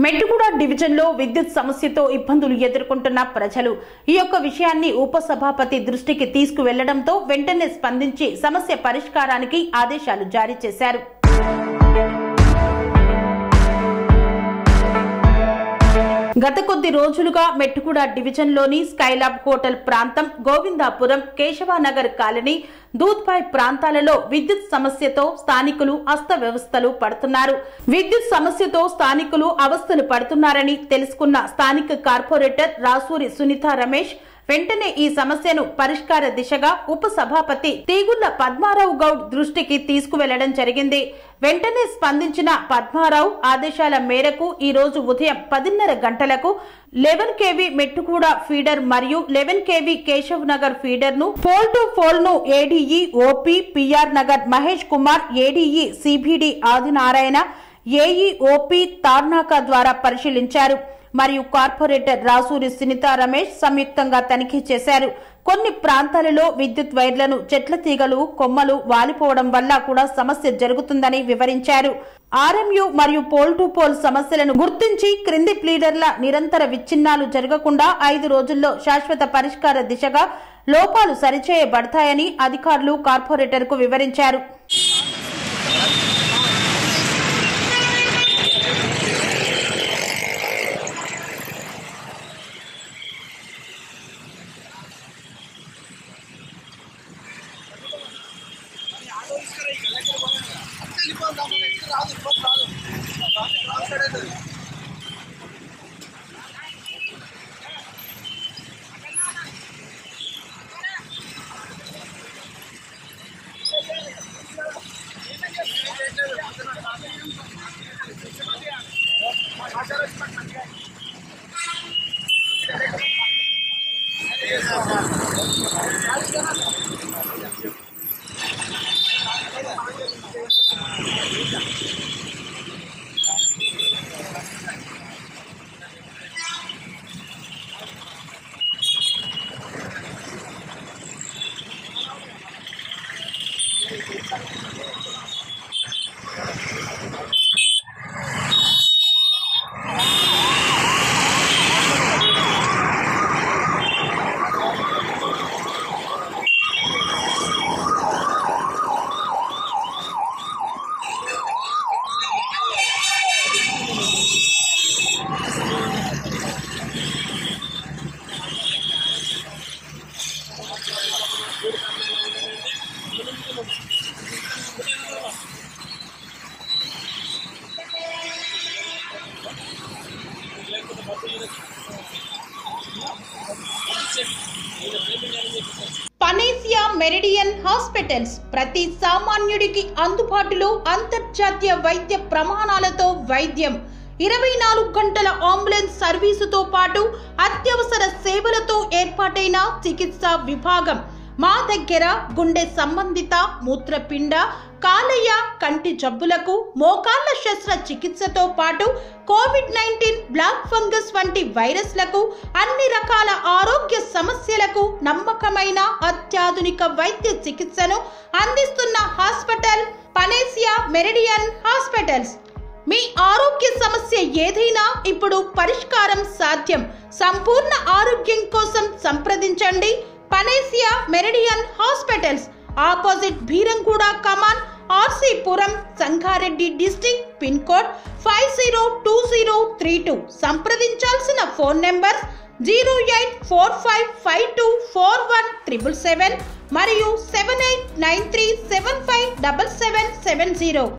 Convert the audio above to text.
మెట్టుగూడ డివిజన్లో విద్యుత్ సమస్యతో ఇబ్బందులు ఎదుర్కొంటున్న ప్రజలు ఈ యొక్క విషయాన్ని ఉపసభాపతి దృష్టికి తీసుకువెళ్లడంతో వెంటనే స్పందించి సమస్య పరిష్కారానికి ఆదేశాలు జారీ చేశారు గత కొద్ది రోజులుగా మెట్టుగూడ డివిజన్లోని స్కైలాబ్ హోటల్ ప్రాంతం గోవిందాపురం కేశవానగర్ కాలనీ దూద్పాయ్ ప్రాంతాలలో విద్యుత్ సమస్యతో స్థానికులు అస్తవ్యవస్థలు పడుతున్నారు విద్యుత్ సమస్యతో స్థానికులు అవస్థలు పడుతున్నారని తెలుసుకున్న స్థానిక కార్పొరేటర్ రాసూరి సునీత రమేష్ వెంటనే ఈ సమస్యను పరిష్కార దిశగా ఉప సభాపతి తీగుళ్ల పద్మారావు గౌడ్ దృష్టికి తీసుకువెళ్లడం జరిగింది వెంటనే స్పందించిన పద్మారావు ఆదేశాల మేరకు ఈ రోజు ఉదయం పదిన్నర గంటలకు లెవెన్ కేవీ మెట్టుగూడ ఫీడర్ మరియు eleven KV Keshav Nagar feeder ను పోల్ టు పోల్ ను ADE OP PR Nagar Mahesh Kumar ADE CBD Adinarayana AE OP Tarnaka ద్వారా పరిశీలించారు మరియు కార్పొరేటర్ రాసూరి సునీత రమేష్ సంయుక్తంగా తనిఖీ చేశారు కొన్ని ప్రాంతాలలో విద్యుత్ వైర్లను చెట్ల తీగలు కొమ్మలు వాలిపోవడం వల్ల కూడా సమస్య జరుగుతుందని వివరించారు ఆర్ఎంయు మరియు పోల్ టు పోల్ సమస్యలను గుర్తించి క్రింది ప్లీడర్ల నిరంతర విచ్ఛిన్నాలు జరగకుండా ఐదు రోజుల్లో శాశ్వత పరిష్కార దిశగా లోపాలు సరిచేయబడతాయని అధికారులు కార్పొరేటర్ కు వివరించారు పనేసియా మెరిడియన్ హాస్పిటల్స్ ప్రతి సామాన్యుడికి అందుబాటులో అంతర్జాతీయ వైద్య ప్రమాణాలతో వైద్యం ఇరవై నాలుగు గంటల అంబులెన్స్ సర్వీసుతో పాటు అత్యవసర సేవలతో ఏర్పాటైన చికిత్సా విభాగం మా దగ్గర గుండె సంబంధిత మూత్రపిండ కాలేయ కంటి జబ్బులకు మోకాళ్ల శస్త్ర చికిత్సతో పాటు కోవిడ్ నైన్టీన్ బ్లాక్ ఫంగస్ వంటి వైరస్లకు అన్ని రకాల ఆరోగ్య సమస్యలకు నమ్మకమైన అత్యాధునిక వైద్య చికిత్సను అందిస్తున్న హాస్పిటల్ పనేసియా మెరిడియన్ హాస్పిటల్స్ మీ ఆరోగ్య సమస్య ఏదైనా ఇప్పుడు పరిష్కారం సాధ్యం సంపూర్ణ ఆరోగ్యం కోసం సంప్రదించండి Panacea Meridian hospitals opposite Bheeramguda కమాన్ RC Puram Sangareddy district pin code five zero two zero three two సంప్రదించాల్సిన phone number zero eight four five five two four one triple seven మరియు seven eight nine three seven five double seven seven zero